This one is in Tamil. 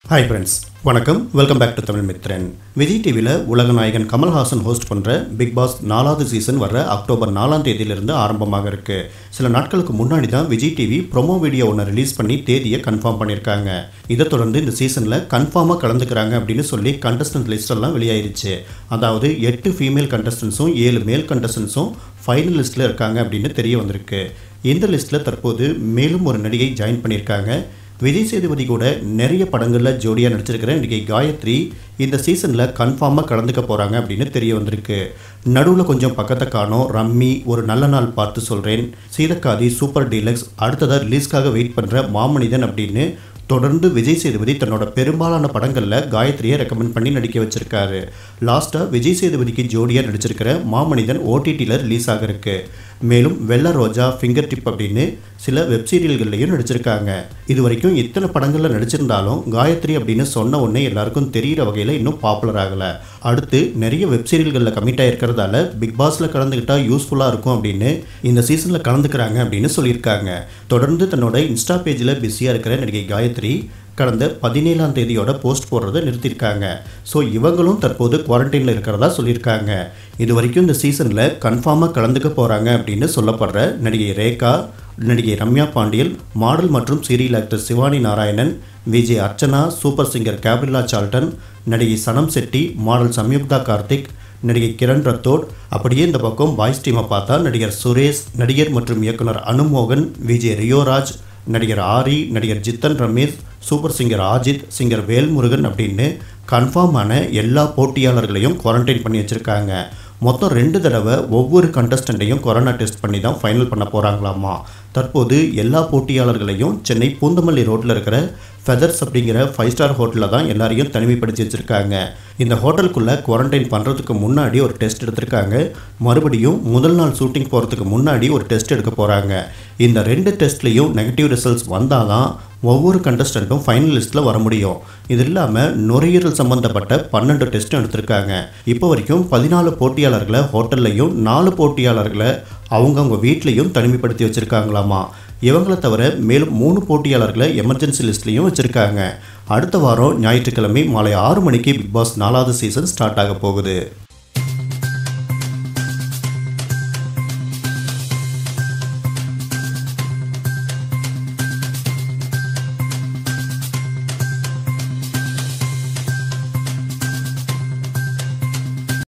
ஹாய் ஃப்ரெண்ட்ஸ் வணக்கம் welcome back to Tamil Mithran Vijay டிவியில் உலக நாயகன் கமல்ஹாசன் ஹோஸ்ட் பண்ணுற பிக் பாஸ் நாலாவது சீசன் வர அக்டோபர் நாலாம் தேதியிலிருந்து ஆரம்பமாக இருக்கு சில நாட்களுக்கு முன்னாடி தான் விஜய் டிவி ப்ரொமோ வீடியோ ஒன்று ரிலீஸ் பண்ணி தேதியை கன்ஃபார்ம் பண்ணியிருக்காங்க இதை தொடர்ந்து இந்த சீசனில் கன்ஃபார்மாக கலந்துக்கிறாங்க அப்படின்னு சொல்லி கண்டஸ்டன்ட் லிஸ்ட் எல்லாம் வெளியாயிருச்சு அதாவது எட்டு ஃபீமேல் கண்டஸ்டன்ஸும் ஏழு மேல் கண்டஸ்டன்ஸும் ஃபைனல் லிஸ்ட்டில் இருக்காங்க அப்படின்னு தெரிய வந்திருக்கு இந்த லிஸ்ட்டில் தற்போது மேலும் ஒரு நடிகை ஜாயின் பண்ணியிருக்காங்க விஜய் சேதுபதி கூட நிறைய படங்களில் ஜோடியாக நடிச்சிருக்கிற நடிகை காயத்ரி இந்த சீசனில் கன்ஃபார்மாக கலந்துக்க போகிறாங்க அப்படின்னு தெரிய வந்திருக்கு நடுவில் கொஞ்சம் பக்கத்தை காணோம் ரம்மி ஒரு நல்ல நாள் பார்த்து சொல்கிறேன் சீதக்காதி சூப்பர் டீலக்ஸ் அடுத்ததாக ரிலீஸ்க்காக வெயிட் பண்ணுற மாமனிதன் அப்படின்னு தொடர்ந்து விஜய் சேதுபதி தன்னோட பெரும்பாலான படங்களில் காயத்ரியை ரெக்கமெண்ட் பண்ணி நடிக்க வச்சிருக்காரு லாஸ்ட்டாக விஜய் சேதுபதிக்கு ஜோடியாக நடிச்சிருக்கிற மாமனிதன் ஓடிடியில் ரிலீஸ் ஆகிருக்கு மேலும் வெள்ள ரோஜா ஃபிங்கர் டிப் அப்படின்னு சில வெப் சீரியல்கள்லையும் நடிச்சிருக்காங்க இது வரைக்கும் இத்தனை படங்களில் நடிச்சிருந்தாலும் காயத்ரி அப்படின்னு சொன்ன உடனே எல்லாருக்கும் தெரிகிற வகையில் இன்னும் பாப்புலர் ஆகலை அடுத்து நிறைய வெப் சீரியல்களில் கமிட் ஆகிருக்கிறதால பிக் பாஸில் கலந்துக்கிட்டால் யூஸ்ஃபுல்லாக இருக்கும் அப்படின்னு இந்த சீசனில் கலந்துக்கிறாங்க அப்படின்னு சொல்லியிருக்காங்க தொடர்ந்து தன்னோட இன்ஸ்டா பேஜில் பிஸியாக இருக்கிற நடிகை காயத்ரி கடந்த பதினேழாம் தேதியோட போஸ்ட் போடுறதை நிறுத்தியிருக்காங்க ஸோ இவங்களும் தற்போது குவாரண்டைனில் இருக்கிறதா சொல்லியிருக்காங்க இது வரைக்கும் இந்த சீசனில் கன்ஃபார்மாக கலந்துக்க போகிறாங்க அப்படின்னு சொல்லப்படுற நடிகை ரேகா நடிகை ரம்யா பாண்டியல் மாடல் மற்றும் serial actor Shivani Narayanan Vijay Archana super singer Gabriella Charlton நடிகை சனம் செட்டி மாடல் சம்யுக்தா கார்த்திக் நடிகை கிரண் ரத்தோட் அப்படியே இந்த பக்கம் பாய்ஸ் டீமை பார்த்தா நடிகர் சுரேஷ் நடிகர் மற்றும் இயக்குனர் அனுமோகன் விஜய் ரியோராஜ் நடிகர் ஆரி நடிகர் Jithan Ramesh super singer Aajeedh singer Velmurugan அப்படின்னு கன்ஃபார்மான எல்லா போட்டியாளர்களையும் குவாரண்டைன் பண்ணி வச்சுருக்காங்க மொத்தம் ரெண்டு தடவை ஒவ்வொரு கண்டஸ்டண்ட்டையும் கொரோனா டெஸ்ட் பண்ணி தான் ஃபைனல் பண்ண போகிறாங்களாமா தற்போது எல்லா போட்டியாளர்களையும் சென்னை பூந்தமல்லி ரோட்டில் இருக்கிற ஃபெதர்ஸ் அப்படிங்கிற ஃபைவ் ஸ்டார் ஹோட்டலில் தான் எல்லாரையும் தனிமைப்படுத்தி வச்சுருக்காங்க இந்த ஹோட்டலுக்குள்ளே குவாரண்டைன் பண்ணுறதுக்கு முன்னாடி ஒரு டெஸ்ட் எடுத்திருக்காங்க மறுபடியும் முதல் நாள் ஷூட்டிங் போகிறதுக்கு முன்னாடி ஒரு டெஸ்ட் எடுக்க போகிறாங்க இந்த ரெண்டு டெஸ்ட்லேயும் நெகட்டிவ் ரிசல்ட்ஸ் வந்தால் தான் ஒவ்வொரு கண்டஸ்டண்ட்டும் ஃபைனல் லிஸ்ட்டில் வர முடியும் இது இல்லாமல் நுரையீரல் சம்மந்தப்பட்ட பன்னெண்டு டெஸ்ட்டும் எடுத்திருக்காங்க இப்போ வரைக்கும் பதினாலு போட்டியாளர்களை ஹோட்டல்லையும் நாலு போட்டியாளர்களை அவங்கவுங்க வீட்லேயும் தனிமைப்படுத்தி வச்சுருக்காங்களாமா இவங்களை தவிர மேலும் மூணு போட்டியாளர்களை எமர்ஜென்சி லிஸ்ட்லேயும் வச்சுருக்காங்க அடுத்த வாரம் ஞாயிற்றுக்கிழமை மாலை ஆறு மணிக்கு பிக் பாஸ் நாலாவது சீசன் ஸ்டார்ட் ஆக போகுது